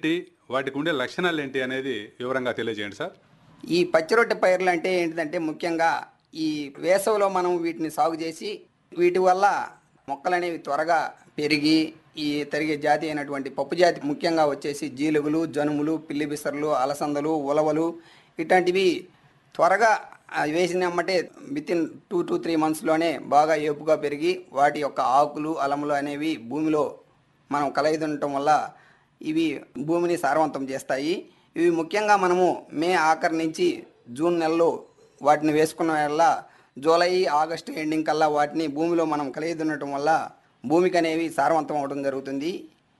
ఏంటి వాటికి ఉండే లక్షణాలు ఏంటి అనేది వివరంగా తెలియజేయండి సార్ ఈ పచ్చి రొట్టె పైర్లు అంటే ఏంటిదంటే ముఖ్యంగా ఈ వేసవిలో మనం వీటిని సాగు చేసి వీటి వల్ల మొక్కలు అనేవి త్వరగా పెరిగి ఈ తరిగే జాతి అయినటువంటి పప్పు జాతి ముఖ్యంగా వచ్చేసి జీలుగులు జనుములు పిల్లి బిసర్లు అలసందలు ఉలవలు ఇట్లాంటివి త్వరగా ఆ, వేసిన అమ్మటే within two to three మంత్స్లోనే బాగా ఏపుగా పెరిగి వాటి యొక్క ఆకులు అలములు అనేవి భూమిలో మనం కలయిదుండటం వల్ల ఇవి భూమిని సారవంతం చేస్తాయి ఇవి ముఖ్యంగా మనము మే ఆఖరి నుంచి జూన్ నెలలో వాటిని వేసుకున్న వల్ల జూలై ఆగస్టు ఎండింగ్ కల్లా వాటిని భూమిలో మనం కలిగి వల్ల భూమికి అనేవి సారవంతం అవడం జరుగుతుంది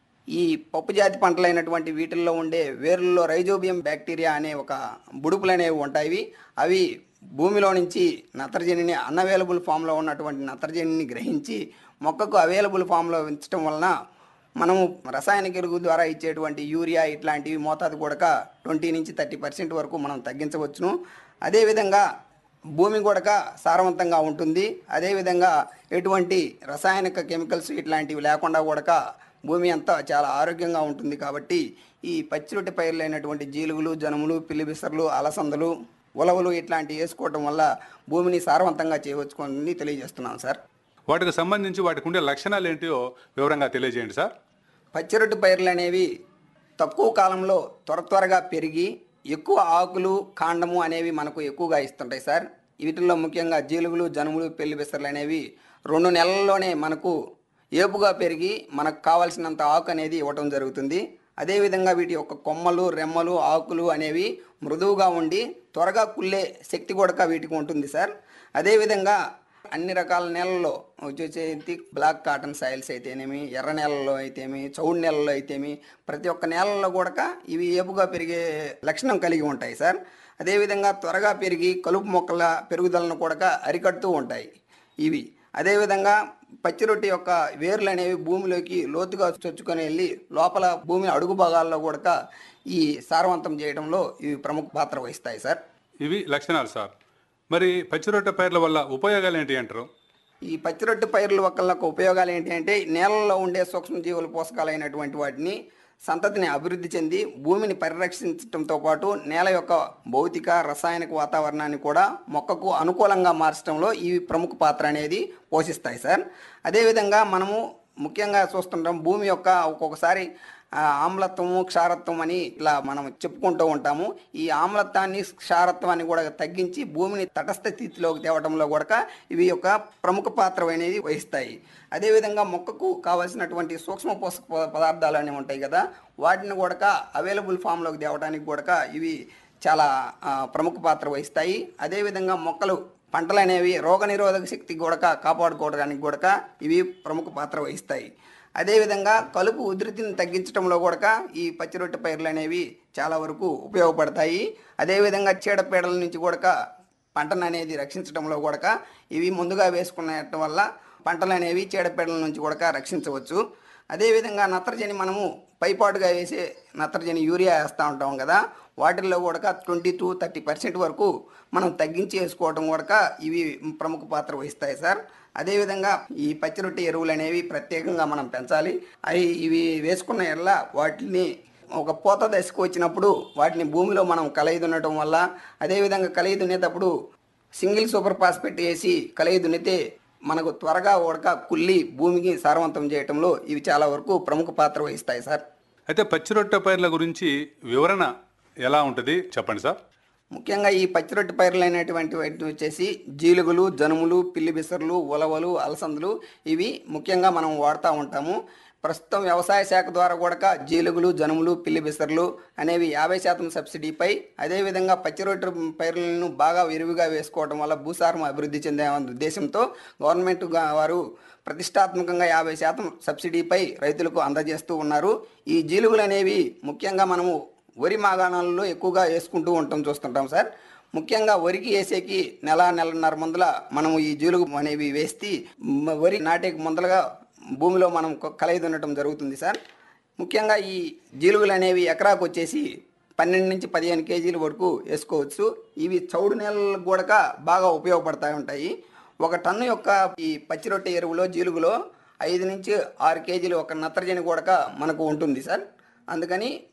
ఈ పప్పు జాతి పంటలైనటువంటి వీటిల్లో ఉండే వేర్లలో రైజోబియం బ్యాక్టీరియా అనే ఒక బుడుపులు అనేవి ఉంటాయి అవి భూమిలో నుంచి నత్రజనిని అన్అవైలబుల్ ఫామ్లో ఉన్నటువంటి నత్రజనిని గ్రహించి మొక్కకు అవైలబుల్ ఫామ్లో ఉంచడం వలన మనము రసాయనిక ఎరువు ద్వారా ఇచ్చేటువంటి యూరియా ఇట్లాంటివి మోతాదు కూడక ట్వంటీ నుంచి థర్టీ పర్సెంట్ వరకు మనం తగ్గించవచ్చును అదేవిధంగా భూమి కూడక సారవంతంగా ఉంటుంది అదేవిధంగా ఎటువంటి రసాయనిక కెమికల్స్ ఇట్లాంటివి లేకుండా కూడక భూమి అంతా చాలా ఆరోగ్యంగా ఉంటుంది కాబట్టి ఈ పచ్చిరొట్టె పైర్లు అయినటువంటి జీలుగులు జనుములు పిల్లిబిసర్లు అలసందలు ఉలవలు ఇట్లాంటివి వేసుకోవడం వల్ల భూమిని సారవంతంగా చేయవచ్చుకొని తెలియజేస్తున్నాం సార్ వాటికి సంబంధించి వాటికి ఉండే లక్షణాలు ఏంటో వివరంగా తెలియజేయండి సార్ పచ్చిరొట్టు పైర్లు అనేవి తక్కువ కాలంలో త్వర త్వరగా పెరిగి ఎక్కువ ఆకులు కాండము అనేవి మనకు ఎక్కువగా ఇస్తుంటాయి సార్ వీటిల్లో ముఖ్యంగా జీలుగులు జనుములు పెళ్లి బిసర్లు అనేవి రెండు నెలల్లోనే మనకు ఏపుగా పెరిగి మనకు కావాల్సినంత ఆకు అనేది ఇవ్వటం జరుగుతుంది అదేవిధంగా వీటి యొక్క కొమ్మలు రెమ్మలు ఆకులు అనేవి మృదువుగా ఉండి త్వరగా కుళ్ళే శక్తి కూడా వీటికి ఉంటుంది సార్ అదేవిధంగా అన్ని రకాల నేలల్లో వచ్చేసి బ్లాక్ కాటన్ సాయిల్స్ అయితేనేమి ఎర్ర నేలల్లో అయితేమి చౌడు నేలల్లో అయితేమి ప్రతి ఒక్క నేలల్లో కూడా ఇవి ఏపుగా పెరిగే లక్షణం కలిగి ఉంటాయి సార్ అదేవిధంగా త్వరగా పెరిగి కలుపు మొక్కల పెరుగుదలను కూడా అరికడుతూ ఉంటాయి ఇవి అదేవిధంగా పచ్చి రొట్టె యొక్క వేర్లు అనేవి భూమిలోకి లోతుగా చొచ్చుకొని వెళ్ళి లోపల భూమి అడుగు భాగాల్లో కూడా ఈ సారవంతం చేయడంలో ఇవి ప్రముఖ పాత్ర వహిస్తాయి సార్ ఇవి లక్షణాలు సార్ మరి పచ్చిరొట్టె పైర్ల వల్ల ఉపయోగాలు ఏంటి అంటారు ఈ పచ్చిరొట్టు పైర్ల వల్ల ఉపయోగాలు ఏంటి అంటే నేలలో ఉండే సూక్ష్మజీవుల పోషకాలైనటువంటి వాటిని సంతతిని అభివృద్ధి చెంది భూమిని పరిరక్షించడంతో పాటు నేల యొక్క భౌతిక రసాయనిక వాతావరణాన్ని కూడా మొక్కకు అనుకూలంగా మార్చడంలో ఇవి ప్రముఖ పాత్ర అనేది పోషిస్తాయి సార్ అదేవిధంగా మనము ముఖ్యంగా చూస్తుంటాం భూమి యొక్క ఒక్కొక్కసారి ఆ, ఆమ్లత్వము క్షారత్వం అని ఇట్లా మనం చెప్పుకుంటూ ఉంటాము ఈ ఆమ్లత్వాన్ని క్షారత్వాన్ని కూడా తగ్గించి భూమిని తటస్థ స్థితిలోకి తేవడంలో కూడా ఇవి యొక్క ప్రముఖ పాత్ర అనేది వహిస్తాయి అదేవిధంగా మొక్కకు కావాల్సినటువంటి సూక్ష్మ పోషక ప- పదార్థాలు అనేవి ఉంటాయి కదా వాటిని కూడా అవైలబుల్ ఫామ్లోకి తేవడానికి కూడా ఇవి చాలా ఆ, ప్రముఖ పాత్ర వహిస్తాయి అదేవిధంగా మొక్కలు పంటలు అనేవి రోగనిరోధక శక్తి కూడా కాపాడుకోవడానికి కూడా ఇవి ప్రముఖ పాత్ర వహిస్తాయి అదేవిధంగా కలుపు ఉధృతిని తగ్గించడంలో కూడా ఈ పచ్చిరొట్టె పైర్లు అనేవి చాలా వరకు ఉపయోగపడతాయి అదేవిధంగా చీడపీడల నుంచి కూడా పంటను అనేది రక్షించడంలో కూడా ఇవి ముందుగా వేసుకునేట వల్ల పంటలు అనేవి చీడపీడల నుంచి కూడా రక్షించవచ్చు అదేవిధంగా నత్రజని మనము పైపాటుగా వేసే నత్రజని యూరియా వేస్తూ ఉంటాం కదా వాటిల్లో కూడా ట్వంటీ టు థర్టీ పర్సెంట్ వరకు మనం తగ్గించి వేసుకోవడం కూడా ఇవి ప్రముఖ పాత్ర వహిస్తాయి సార్ అదేవిధంగా ఈ పచ్చిరొట్టె ఎరువులు అనేవి ప్రత్యేకంగా మనం పెంచాలి అవి ఇవి వేసుకున్న ఎడల వాటిని ఒక పూత దశకు వచ్చినప్పుడు వాటిని భూమిలో మనం కలయి దున్నటం వల్ల అదేవిధంగా కలయి దున్నేటప్పుడు సింగిల్ సూపర్ ఫాస్ఫేట్ వేసి కలయి దున్నితే మనకు త్వరగా ఉడక కుళ్ళి భూమికి సారవంతం చేయటంలో ఇవి చాలా వరకు ప్రముఖ పాత్ర వహిస్తాయి సార్ అయితే పచ్చిరొట్టె పైర్ల గురించి వివరణ ఎలా ఉంటుంది చెప్పండి సార్ ముఖ్యంగా ఈ పచ్చిరొట్టు పైర్లు అనేటువంటి వాటిని వచ్చేసి జీలుగులు జనుములు పిల్లి బిసర్లు ఉలవలు అలసందులు ఇవి ముఖ్యంగా మనం వాడుతూ ఉంటాము ప్రస్తుతం వ్యవసాయ శాఖ ద్వారా కూడా జీలుగులు జనుములు పిల్లి బిసర్లు అనేవి యాభై శాతం సబ్సిడీపై అదేవిధంగా పచ్చిరొట్టు పైర్లను బాగా విరివిగా వేసుకోవడం వల్ల భూసారం అభివృద్ధి చెందే ఉద్దేశంతో గవర్నమెంట్ గా- వారు ప్రతిష్టాత్మకంగా యాభై శాతం సబ్సిడీపై రైతులకు అందజేస్తూ ఉన్నారు ఈ జీలుగులు అనేవి ముఖ్యంగా మనము వరి మాగాణాలలో ఎక్కువగా వేసుకుంటూ ఉంటాం చూస్తుంటాం సార్ ముఖ్యంగా వరికి వేసేకి నెల నెలన్నర ముందల మనము ఈ జీలుగు అనేవి వేస్తే మ- వరి నాటేకి ముందలుగా భూమిలో మనం కొ- కలయి దున్నటం జరుగుతుంది సార్ ముఖ్యంగా ఈ జీలుగులు అనేవి ఎకరాకు వచ్చేసి పన్నెండు నుంచి పదిహేను కేజీల వరకు వేసుకోవచ్చు ఇవి చౌడు నేలలకు కూడా బాగా ఉపయోగపడతా ఉంటాయి ఒక టన్ను యొక్క ఈ పచ్చిరొట్టె ఎరువులో జీలుగులో ఐదు నుంచి ఆరు కేజీలు ఒక నత్రజని కూడా మనకు ఉంటుంది సార్ అందుకని